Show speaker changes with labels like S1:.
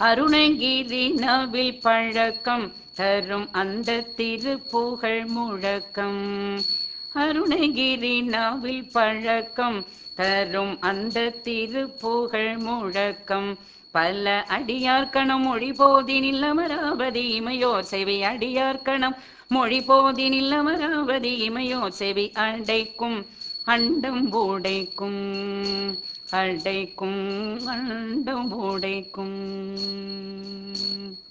S1: அருணகிரி நவில் பழக்கம் தரும் அந்த திருப்புகழ் முழக்கம் அருணகிரி நாவில் பழக்கம் தரும் அந்த திருப்புகழ் முழக்கம் பல அடியார்க்கணம் மொழி போதினில் அமராவதி இமையோர் செவி அடியார்க்கணம் மொழி போதினில் அமராவதி இமையோர் செவி அடைக்கும் அண்டம் உடைக்கும் அடைக்கும் அண்டம் உடைக்கும்